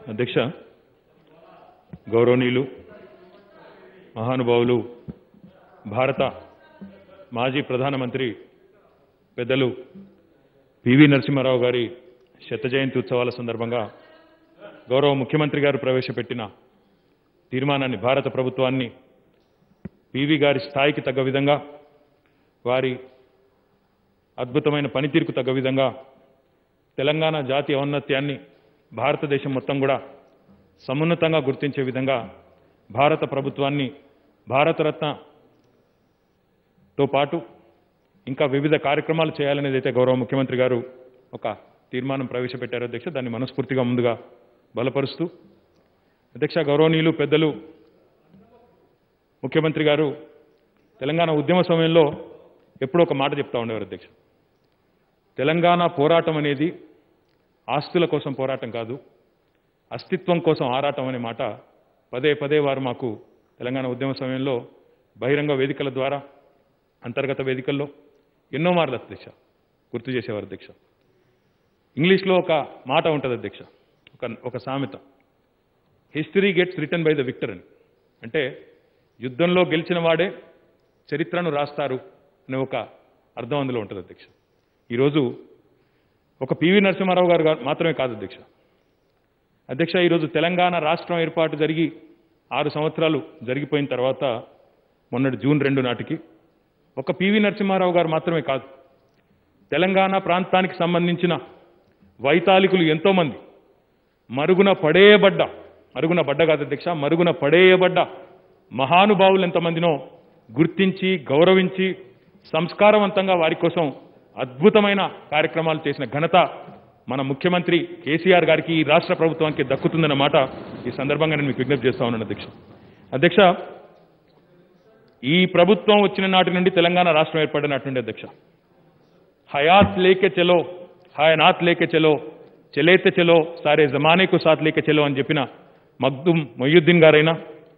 అధ్యక్ష గౌరవనీయులు మహానుభావులు భారత మాజీ ప్రధానమంత్రి పెద్దలు పివి నరసింహారావు గారి శత జయంతి ఉత్సవాల సందర్భంగా గౌరవ ముఖ్యమంత్రి గారు ప్రవేశపెట్టిన తీర్మానాన్ని భారత ప్రభుత్వాన్ని పివి గారి స్థాయికి తగ్గ విధంగా వారి అద్భుతమైన పనితీరుకు తగ్గ విధంగా తెలంగాణ జాతి ఔన్నత్యాన్ని భారతదేశం మొత్తం కూడా సమున్నతంగా గుర్తించే విధంగా భారత ప్రభుత్వాన్ని భారతరత్నతో పాటు ఇంకా వివిధ కార్యక్రమాలు చేయాలనేది అయితే గౌరవ ముఖ్యమంత్రి గారు ఒక తీర్మానం ప్రవేశపెట్టారు అధ్యక్ష దాన్ని మనస్ఫూర్తిగా ముందుగా బలపరుస్తూ అధ్యక్ష గౌరవనీయులు పెద్దలు ముఖ్యమంత్రి గారు తెలంగాణ ఉద్యమ సమయంలో ఎప్పుడో ఒక మాట చెప్తా ఉండేవారు అధ్యక్ష తెలంగాణ పోరాటం అనేది ఆస్తుల కోసం పోరాటం కాదు అస్తిత్వం కోసం ఆరాటం అనే మాట పదే పదే వారు మాకు తెలంగాణ ఉద్యమ సమయంలో బహిరంగ వేదికల ద్వారా అంతర్గత వేదికల్లో ఎన్నో మార్లు అధ్యక్ష గుర్తు చేసేవారు అధ్యక్ష ఇంగ్లీష్లో ఒక మాట ఉంటుంది అధ్యక్ష ఒక ఒక సామెత history gets return by the victor అని అంటే యుద్ధంలో గెలిచిన వాడే చరిత్రను రాస్తారు అనే ఒక అర్థం అందులో ఉంటుంది అధ్యక్ష ఈరోజు ఒక పివి నరసింహారావు గారు గా- మాత్రమే కాదు అధ్యక్ష అధ్యక్ష ఈరోజు తెలంగాణ రాష్ట్రం ఏర్పాటు జరిగి ఆరు సంవత్సరాలు జరిగిపోయిన తర్వాత మొన్నటి జూన్ రెండు నాటికి ఒక పివి నరసింహారావు గారు మాత్రమే కాదు తెలంగాణ ప్రాంతానికి సంబంధించిన వైతాళికులు ఎంతోమంది మరుగున పడేయబడ్డ మరుగున పడ్డ కాదు అధ్యక్ష మరుగున పడేయబడ్డ మహానుభావులు ఎంతమందినో గుర్తించి గౌరవించి సంస్కారవంతంగా వారి కోసం అద్భుతమైన కార్యక్రమాలు చేసిన ఘనత మన ముఖ్యమంత్రి కేసీఆర్ గారికి ఈ రాష్ట్ర ప్రభుత్వానికి దక్కుతుందన్న మాట ఈ సందర్భంగా నేను మీకు విజ్ఞప్తి చేస్తా ఉన్నాను అధ్యక్ష అధ్యక్ష ఈ ప్రభుత్వం వచ్చిన నాటి నుండి తెలంగాణ రాష్ట్రం ఏర్పడినటువంటి అధ్యక్ష हयात लेके चलो हयानात लेके चलो చలేతే చలో సారే జమానేకు సాత్ లేకే చలో అని చెప్పిన మగ్దుమ్ మొయ్యుద్దీన్ గారైనా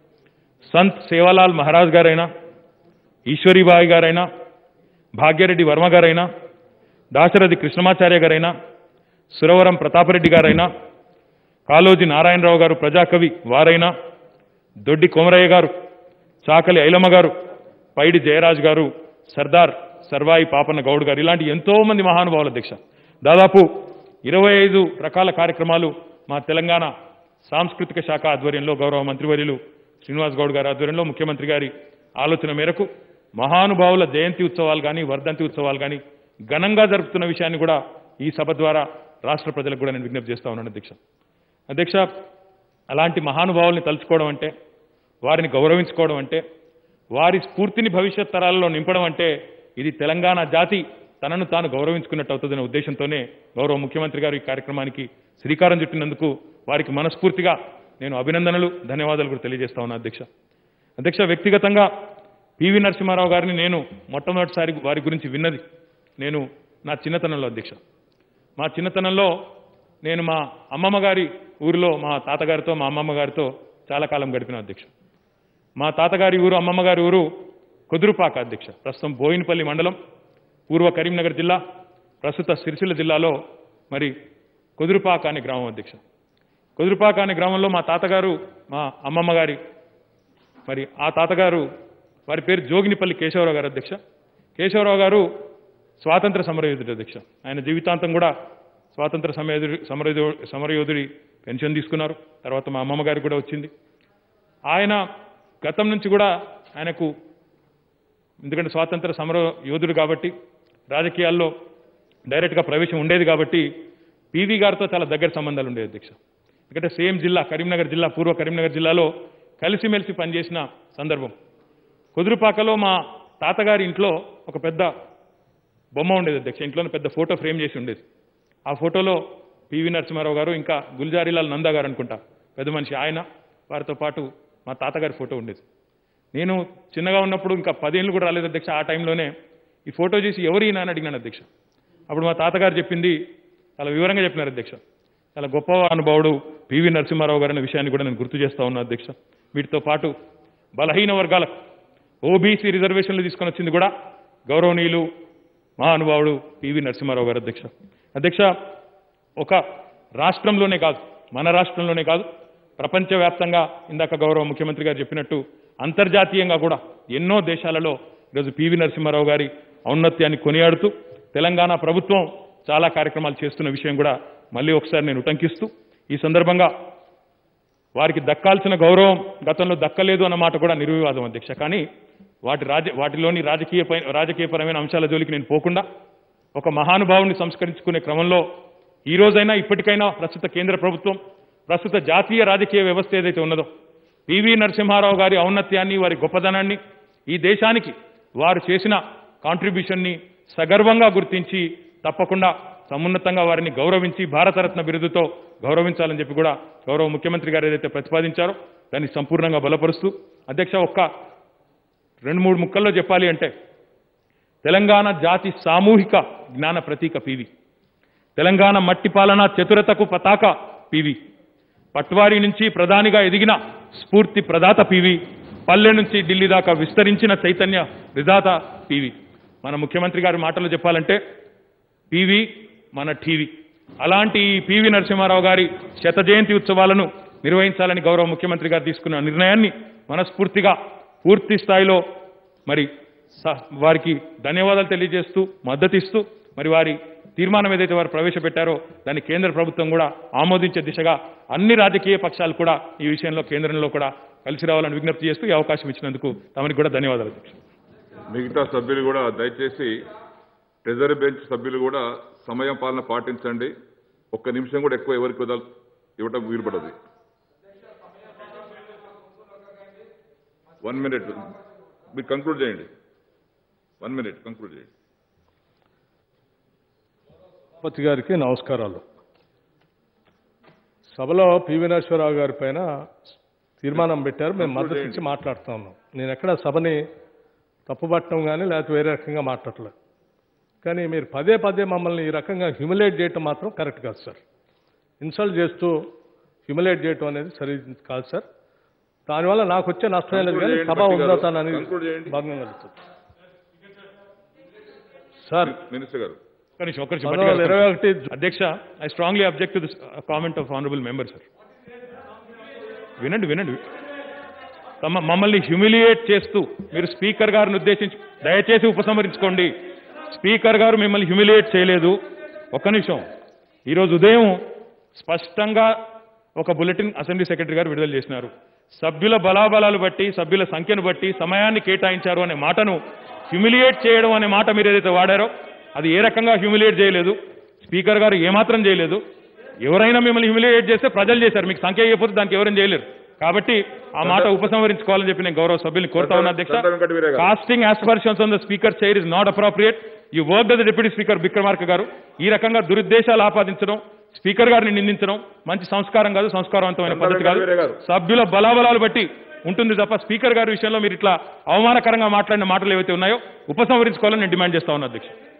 సంత్ సేవాలాల్ మహారాజ్ గారైనా ఈశ్వరీబాయి గారైనా భాగ్యరెడ్డి వర్మ గారైనా దాశరథి కృష్ణమాచార్య గారైనా సురవరం ప్రతాపరెడ్డి గారైనా కాలోజీ నారాయణరావు గారు ప్రజాకవి వారైనా దొడ్డి కొమరయ్య గారు చాకలి ఐలమ్మ గారు పైడి జయరాజ్ గారు సర్దార్ సర్వాయి పాపన్న గౌడ్ గారు ఇలాంటి ఎంతో మంది మహానుభావుల అధ్యక్ష దాదాపు ఇరవై ఐదు రకాల కార్యక్రమాలు మా తెలంగాణ సాంస్కృతిక శాఖ ఆధ్వర్యంలో గౌరవ మంత్రివర్యులు శ్రీనివాస్ గౌడ్ గారి ఆధ్వర్యంలో ముఖ్యమంత్రి గారి ఆలోచన మేరకు మహానుభావుల జయంతి ఉత్సవాలు కానీ వర్ధంతి ఉత్సవాలు కానీ ఘనంగా జరుపుతున్న విషయాన్ని కూడా ఈ సభ ద్వారా రాష్ట్ర ప్రజలకు కూడా నేను విజ్ఞప్తి చేస్తా ఉన్నాను అధ్యక్ష అధ్యక్ష అలాంటి మహానుభావుల్ని తలుచుకోవడం అంటే వారిని గౌరవించుకోవడం అంటే వారి స్ఫూర్తిని భవిష్యత్ తరాలలో నింపడం అంటే ఇది తెలంగాణ జాతి తనను తాను గౌరవించుకున్నట్టు అవుతుందనే ఉద్దేశంతోనే గౌరవ ముఖ్యమంత్రి గారు ఈ కార్యక్రమానికి శ్రీకారం చుట్టినందుకు వారికి మనస్ఫూర్తిగా నేను అభినందనలు ధన్యవాదాలు కూడా తెలియజేస్తా ఉన్నా అధ్యక్ష అధ్యక్ష వ్యక్తిగతంగా పివి నరసింహారావు గారిని నేను మొట్టమొదటిసారి వారి గురించి విన్నది నేను నా చిన్నతనంలో అధ్యక్ష మా చిన్నతనంలో నేను మా అమ్మమ్మ గారి ఊరిలో మా తాతగారితో మా అమ్మమ్మ గారితో చాలా కాలం గడిపిన అధ్యక్ష మా తాతగారి ఊరు అమ్మమ్మ గారి ఊరు కుదురుపాక అధ్యక్ష ప్రస్తుతం బోయినపల్లి మండలం పూర్వ కరీంనగర్ జిల్లా ప్రస్తుత సిరిసిల్ల జిల్లాలో మరి కుదురుపాక అనే గ్రామం అధ్యక్ష కుదురుపాక అనే గ్రామంలో మా తాతగారు మా అమ్మమ్మ గారి మరి ఆ తాతగారు వారి పేరు జోగినిపల్లి కేశవరావు గారు అధ్యక్ష కేశవరావు గారు స్వాతంత్ర సమరయోధుడు అధ్యక్ష ఆయన జీవితాంతం కూడా స్వాతంత్ర సమయోధుడి సమరయో సమరయోధుడి పెన్షన్ తీసుకున్నారు తర్వాత మా అమ్మమ్మ గారికి కూడా వచ్చింది ఆయన గతం నుంచి కూడా ఆయనకు ఎందుకంటే స్వాతంత్ర సమర యోధుడు కాబట్టి రాజకీయాల్లో డైరెక్ట్గా ప్రవేశం ఉండేది కాబట్టి పీవీ గారితో చాలా దగ్గర సంబంధాలు ఉండేది అధ్యక్ష ఎందుకంటే సేమ్ జిల్లా కరీంనగర్ జిల్లా పూర్వ కరీంనగర్ జిల్లాలో కలిసిమెలిసి పనిచేసిన సందర్భం కుదురుపాకలో మా తాతగారి ఇంట్లో ఒక పెద్ద బొమ్మ ఉండేది అధ్యక్ష ఇంట్లోనే పెద్ద ఫోటో ఫ్రేమ్ చేసి ఉండేది ఆ ఫోటోలో పివి నరసింహారావు గారు ఇంకా గుల్జారీలాల్ నందా గారు అనుకుంటా పెద్ద మనిషి ఆయన వారితో పాటు మా తాతగారి ఫోటో ఉండేది నేను చిన్నగా ఉన్నప్పుడు ఇంకా పదేళ్ళు కూడా రాలేదు అధ్యక్ష ఆ టైంలోనే ఈ ఫోటో చేసి ఎవరు ఈయన అని అడిగినాను అధ్యక్ష అప్పుడు మా తాతగారు చెప్పింది చాలా వివరంగా చెప్పినారు అధ్యక్ష చాలా గొప్ప అనుభవుడు పివి నరసింహారావు గారు అనే విషయాన్ని కూడా నేను గుర్తు చేస్తా ఉన్నా అధ్యక్ష వీటితో పాటు బలహీన వర్గాలకు ఓబీసీ రిజర్వేషన్లు తీసుకొని వచ్చింది కూడా గౌరవనీయులు మహానుభావుడు పివి నరసింహారావు గారు అధ్యక్ష అధ్యక్ష ఒక రాష్ట్రంలోనే కాదు మన రాష్ట్రంలోనే కాదు ప్రపంచవ్యాప్తంగా ఇందాక గౌరవ ముఖ్యమంత్రి గారు చెప్పినట్టు అంతర్జాతీయంగా కూడా ఎన్నో దేశాలలో ఈరోజు పివి నరసింహారావు గారి ఔన్నత్యాన్ని కొనియాడుతూ తెలంగాణ ప్రభుత్వం చాలా కార్యక్రమాలు చేస్తున్న విషయం కూడా మళ్ళీ ఒకసారి నేను ఉటంకిస్తూ ఈ సందర్భంగా వారికి దక్కాల్సిన గౌరవం గతంలో దక్కలేదు అన్న మాట కూడా నిర్వివాదం అధ్యక్ష కానీ వాటి రాజ వాటిలోని రాజకీయ రాజకీయపరమైన అంశాల జోలికి నేను పోకుండా ఒక మహానుభావుని సంస్కరించుకునే క్రమంలో ఈ రోజైనా ఇప్పటికైనా ప్రస్తుత కేంద్ర ప్రభుత్వం ప్రస్తుత జాతీయ రాజకీయ వ్యవస్థ ఏదైతే ఉన్నదో పివి నరసింహారావు గారి ఔన్నత్యాన్ని వారి గొప్పదనాన్ని ఈ దేశానికి వారు చేసిన కాంట్రిబ్యూషన్ని సగర్వంగా గుర్తించి తప్పకుండా సమున్నతంగా వారిని గౌరవించి భారతరత్న బిరుదుతో గౌరవించాలని చెప్పి కూడా గౌరవ ముఖ్యమంత్రి గారు ఏదైతే ప్రతిపాదించారో దాన్ని సంపూర్ణంగా బలపరుస్తూ అధ్యక్ష ఒక్క రెండు మూడు ముక్కల్లో చెప్పాలి అంటే తెలంగాణ జాతి సామూహిక జ్ఞాన ప్రతీక పివి తెలంగాణ మట్టి పాలన చతురతకు పతాక పివి పట్వారి నుంచి ప్రధానిగా ఎదిగిన స్ఫూర్తి ప్రదాత పివి పల్లె నుంచి ఢిల్లీ దాకా విస్తరించిన చైతన్య విధాత పివి మన ముఖ్యమంత్రి గారి మాటలు చెప్పాలంటే పివి మన టీవీ అలాంటి ఈ పివి నరసింహారావు గారి శత జయంతి ఉత్సవాలను నిర్వహించాలని గౌరవ ముఖ్యమంత్రి గారు తీసుకున్న నిర్ణయాన్ని మనస్ఫూర్తిగా పూర్తి స్థాయిలో మరి స- వారికి ధన్యవాదాలు తెలియజేస్తూ మద్దతిస్తూ మరి వారి తీర్మానం ఏదైతే వారు ప్రవేశపెట్టారో దాన్ని కేంద్ర ప్రభుత్వం కూడా ఆమోదించే దిశగా అన్ని రాజకీయ పక్షాలు కూడా ఈ విషయంలో కేంద్రంలో కూడా కలిసి రావాలని విజ్ఞప్తి చేస్తూ ఈ అవకాశం ఇచ్చినందుకు తమరికి కూడా ధన్యవాదాలు అధ్యక్ష మిగతా సభ్యులు కూడా దయచేసి రిజర్వ్ బెంచ్ సభ్యులు కూడా సమయం పాలన పాటించండి ఒక్క నిమిషం కూడా ఎక్కువ ఎవరికి వదల ఇవ్వటం వీలుపడదు వన్ మినిట్ మీరు కంక్లూడ్ చేయండి వన్ మినిట్ కంక్లూడ్ చేయండి సభాపతి గారికి నమస్కారాలు సభలో పివి నరసింహరావు గారి పైన తీర్మానం పెట్టారు మేము మద్దతు ఇచ్చి మాట్లాడుతా ఉన్నాం నేను ఎక్కడ సభని తప్పుపట్టడం కానీ లేకపోతే వేరే రకంగా మాట్లాడలేదు కానీ మీరు పదే పదే మమ్మల్ని ఈ రకంగా హ్యూమిలేట్ చేయటం మాత్రం కరెక్ట్ కాదు సార్ ఇన్సల్ట్ చేస్తూ హ్యూమిలేట్ చేయటం అనేది సరి కాదు సార్ దానివల్ల నాకు వచ్చే నష్టం లేదు కానీ Conclude సభ చేయండి, భట్టి గారు. ఉందోతానని Conclude చేయండి. భంగం కలుగుతుంది సార్ మినిస్టర్ గారు ఒక్క నిమిషం, ఒక్క నిమిషం, పంతొమ్మిది వందల పట్టుకోవాలి. ఇరవై ఒకటి అధ్యక్ష I strongly object to this comment of honourable member sir వినండి వినండి తమ మమ్మల్ని హ్యూమిలియేట్ చేస్తూ మీరు స్పీకర్ గారిని ఉద్దేశించి దయచేసి ఉపసంహరించుకోండి స్పీకర్ గారు మిమ్మల్ని హ్యూమిలియేట్ చేయలేదు ఒక్క నిమిషం ఈరోజు ఉదయం స్పష్టంగా ఒక బులెటిన్ అసెంబ్లీ సెక్రటరీ గారు విడుదల చేసినారు సభ్యుల బలాబలాలు బట్టి సభ్యుల సంఖ్యను బట్టి సమయాన్ని కేటాయించారు అనే మాటను హ్యూమిలియేట్ చేయడం అనే మాట మీరు ఏదైతే వాడారో అది ఏ రకంగా హ్యూమిలియేట్ చేయలేదు స్పీకర్ గారు ఏమాత్రం చేయలేదు ఎవరైనా మిమ్మల్ని హ్యూమిలియేట్ చేస్తే ప్రజలు చేశారు మీకు సంఖ్య ఇవ్వకపోతే దానికి ఎవరైనా చేయలేరు కాబట్టి ఆ మాట ఉపసంహరించుకోవాలని చెప్పి నేను గౌరవ సభ్యుల్ని కోరుతా ఉన్నా అధ్యక్ష సంత Venkata Veeraiah garu. Casting aspersions on the speaker chair is not appropriate you work the deputy speaker Vikramarka garu ఈ రకంగా దురుద్దేశాలు ఆపాదించడం స్పీకర్ గారిని నిందించడం మంచి సంస్కారం కాదు సంస్కారవంతమైన సంత పద్ధతి కాదు వెంకట వీరయ్య గారు. సభ్యుల బలాబలాలు బట్టి ఉంటుంది తప్ప స్పీకర్ గారి విషయంలో మీరు ఇట్లా అవమానకరంగా మాట్లాడిన మాటలు ఏవైతే ఉన్నాయో ఉపసంహరించుకోవాలని నేను డిమాండ్ చేస్తా ఉన్నా అధ్యక్ష